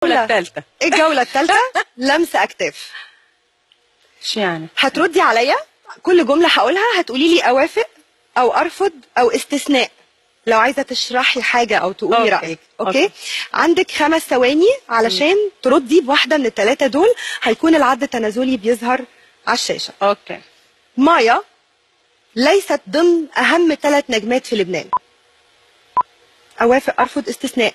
الجولة الثالثة الجولة الثالثة لمس أكتاف شو يعني؟ هتردي عليا كل جملة هقولها هتقولي لي أوافق أو أرفض أو استثناء لو عايزة تشرحي حاجة أو تقولي أوكي. رأيك أوكي. أوكي. عندك خمس ثواني علشان تردي بواحدة من الثلاثة دول هيكون العد التنازلي بيظهر على الشاشة اوكي مايا ليست ضمن أهم ثلاث نجمات في لبنان أوافق أرفض استثناء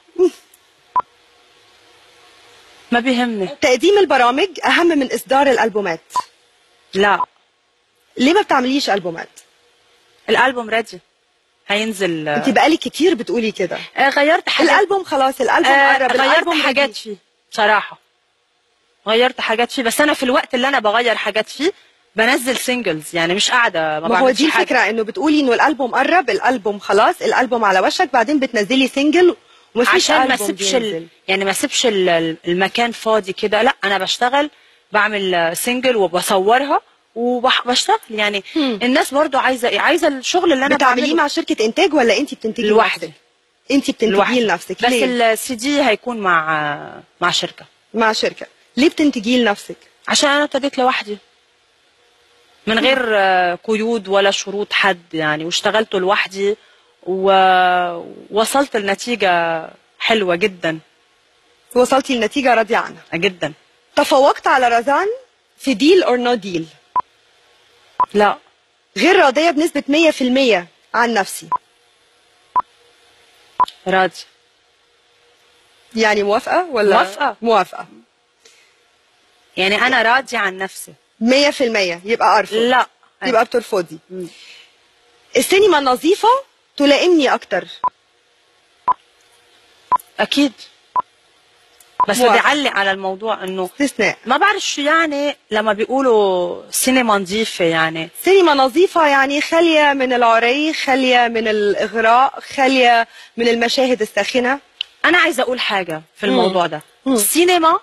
ما بيهمني تقديم البرامج أهم من إصدار الألبومات لا ليه ما بتعمليش ألبومات؟ الالبوم ريدي هينزل انت بقالك كتير بتقولي كده آه غيرت حاجات الألبوم خلاص الألبوم آه قرب غيرت الألبوم حاجات ready. فيه بصراحة غيرت حاجات فيه بس انا في الوقت اللي انا بغير حاجات فيه بنزل سينجلز يعني مش قاعدة ما ما هو بعملش دي حاجة. الفكرة انه بتقولي انه الألبوم قرب الألبوم خلاص الألبوم على وشك بعدين بتنزلي سنجل ومفيش عشان ما ألبوم اسيبش ال... بينزل. يعني ما اسيبش ال- ال- المكان فاضي كده لا انا بشتغل بعمل سنجل وبصورها وبشتغل يعني هم. الناس برضو عايزه ايه عايزه الشغل اللي انا بتعمليه بعمله مع شركة إنتاج ولا أنت بتنتجي لوحدي. لوحدك؟ أنت بتنتجيه لوحدي. لنفسك بس ليه؟ السي دي هيكون مع مع شركه مع شركة ليه بتنتجيه لنفسك؟ عشان انا ابتديت لوحدي من غير آه، قيود ولا شروط حد يعني واشتغلت لوحدي ووصلت لنتيجه حلوه جدا وصلتي لنتيجة راضية عنها جدا تفوقت على رزان في ديل اور نو ديل لا غير راضية بنسبة 100% عن نفسي راضي يعني موافقة ولا موافقة. موافقة يعني انا راضي عن نفسي 100% يبقى أرفض لا يبقى بترفضي مم. السينما النظيفة تلائمني أكتر اكيد بس بدي موافقة. اعلق على الموضوع انه استثناء ما بعرف شو يعني لما بيقولوا سينما نظيفه يعني سينما نظيفة يعني خالية من العري خالية من الإغراء خالية من المشاهد الساخنة انا عايزه اقول حاجه في مم. الموضوع ده مم. السينما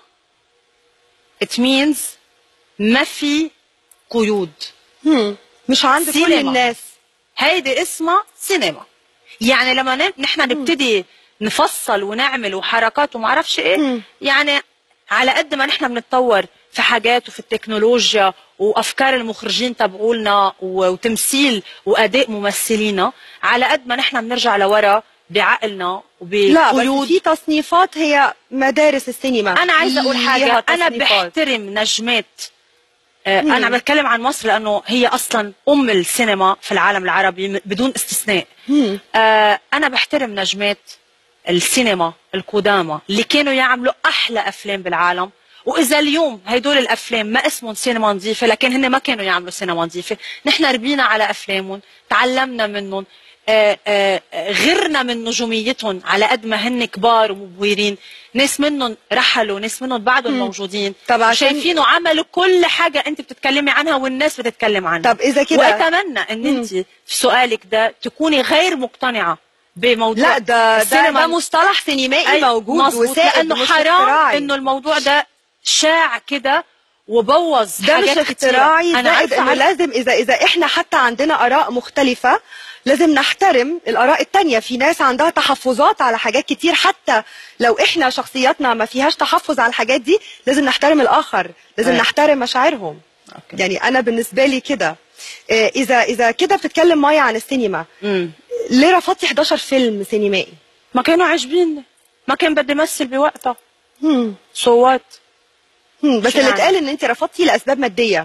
it means ما في قيود هم. مش عند كل سينما. الناس هيدي اسمها سينما يعني لما ن- نحن نبتدي نفصل ونعمل وحركات وما اعرفش ايه مم. يعني على قد ما نحن بنتطور في حاجات وفي التكنولوجيا وافكار المخرجين تبعولنا و- وتمثيل واداء ممثلينا على قد ما نحن بنرجع لورا بعقلنا لا بس وبقيود في تصنيفات هي مدارس السينما انا عايزه اقول ليها حاجه انا تصنيفات. بحترم نجمات آه، مم. انا بتكلم عن مصر لانه هي اصلا ام السينما في العالم العربي م- بدون استثناء هم. آه، انا بحترم نجمات السينما القدامى اللي كانوا يعملوا احلى افلام بالعالم واذا اليوم هدول الافلام ما اسمهم سينما نظيفه لكن هن ما كانوا يعملوا سينما نظيفه نحن ربينا على افلامهم تعلمنا منهم آه، آه، آه، غرنا من نجوميتهم على قد ما هن كبار ومبهرين ناس منهم رحلوا ناس منهم بعدهم موجودين طب عشان- شايفينه عملوا كل حاجه انت بتتكلمي عنها والناس بتتكلم عنها طب إذا كده- واتمنى ان انت في سؤالك ده تكوني غير مقتنعه بموضوع لا ده ده, السينما ده مصطلح سينمائي أي موجود مظبوط، وسائد لانه مش حرام اختراعي. انه الموضوع ده شاع كده وبوظ ده مش حاجات كتيرة. اختراعي انا زائد عارفه انه عارفة. لازم اذا اذا احنا حتى عندنا اراء مختلفه لازم نحترم الاراء التانية في ناس عندها تحفظات على حاجات كتير حتى لو احنا شخصياتنا ما فيهاش تحفظ على الحاجات دي لازم نحترم الاخر لازم أيوة. نحترم مشاعرهم أوكي. يعني انا بالنسبه لي كده آه، اذا اذا كده بتتكلم مايا عن السينما مم. ليه رفضتي 11 فيلم سينمائي ما كانوا عاجبيني ما كان بدي امثل بوقتها هم. صوت هم. بس شو اللي يعني؟ اتقال ان انت رفضتي لاسباب ماديه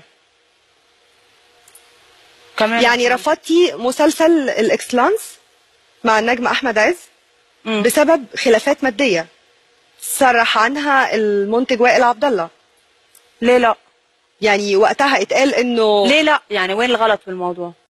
كمان يعني رفضتي مسلسل الاكسلانس مع النجم احمد عز مم. بسبب خلافات ماديه صرح عنها المنتج وائل عبد الله ليه لا يعني وقتها اتقال انه ليه لا يعني وين الغلط بالموضوع